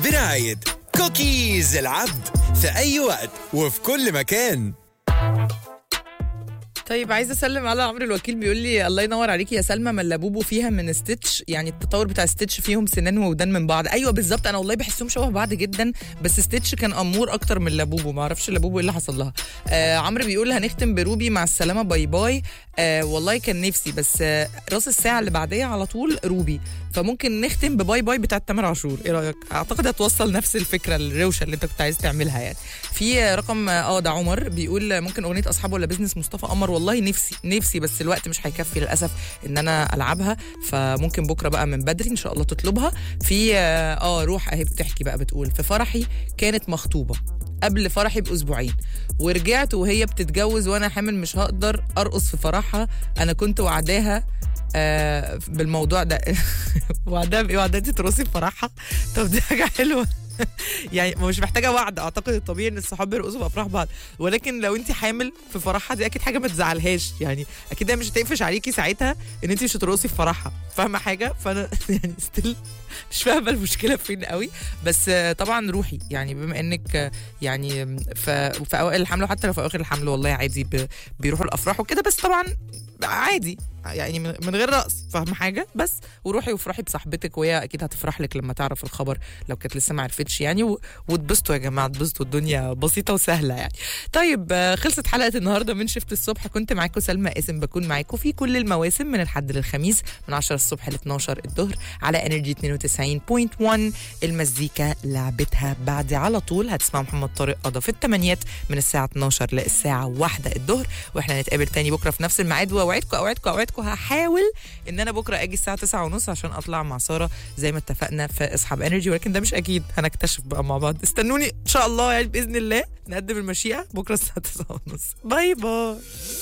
برعاية كوكيز العبد في أي وقت وفي كل مكان طيب عايزه اسلم على عمرو الوكيل بيقول لي الله ينور عليكي يا سلمى ما اللابوبو فيها من ستيتش يعني التطور بتاع ستيتش فيهم سنان وودان من بعض ايوه بالظبط انا والله بحسهم شبه بعض جدا بس ستيتش كان امور اكتر من لابوبو ما اعرفش لابوبو ايه اللي حصل لها آه عمرو بيقول هنختم بروبي مع السلامه باي باي آه والله كان نفسي بس آه راس الساعه اللي بعديها على طول روبي فممكن نختم بباي باي بتاعه تامر عاشور ايه رايك اعتقد هتوصل نفس الفكره الروشه اللي انت كنت عايز تعملها يعني في آه، رقم اه ده عمر بيقول آه، ممكن اغنيه اصحابه ولا بيزنس مصطفى قمر والله نفسي نفسي بس الوقت مش هيكفي للاسف ان انا العبها فممكن بكره بقى من بدري ان شاء الله تطلبها في اه آه، روح اهي بتحكي بقى بتقول في فرحي كانت مخطوبه قبل فرحي باسبوعين ورجعت وهي بتتجوز وانا حامل مش هقدر ارقص في فرحها انا كنت وعداها آه بالموضوع ده وعدها بايه وعدها انت ترقصي في فرحها طب دي حاجه حلوه يعني مش محتاجه وعد اعتقد الطبيعي ان الصحاب بيرقصوا في افراح بعض ولكن لو انت حامل في فرحها دي اكيد حاجه ما تزعلهاش يعني اكيد هي مش هتقفش عليكي ساعتها ان انت مش هترقصي في فرحها فاهمه حاجه فانا يعني ستيل مش فاهمه المشكله فين قوي بس آه، طبعا روحي يعني بما انك آه، يعني في في اوائل الحمل وحتى لو في اواخر الحمل والله عادي ب- بيروحوا الافراح وكده بس طبعا عادي يعني من من غير رقص فاهمه حاجه بس وروحي وافرحي بصاحبتك وهي اكيد هتفرح لك لما تعرف الخبر لو كانت لسه ما عرفتش يعني و- واتبسطوا يا جماعه اتبسطوا الدنيا بسيطه وسهله يعني طيب آه، خلصت حلقه النهارده من شفت الصبح كنت معاكم سلمى قاسم بكون معاكم في كل المواسم من الحد للخميس من 10 الصبح ل 12 الظهر على انرجي 92.1 المزيكا لعبتها بعد على طول هتسمع محمد طارق قضى في الثمانيات من الساعه 12 للساعه 1 الظهر واحنا نتقابل تاني بكره في نفس الميعاد واوعدكم اوعدكم اوعدكم هحاول ان انا بكره اجي الساعه 9 ونص عشان اطلع مع ساره زي ما اتفقنا في اصحاب انرجي ولكن ده مش اكيد هنكتشف بقى مع بعض استنوني ان شاء الله يعني باذن الله نقدم المشيئه بكره الساعه 9 ونص باي باي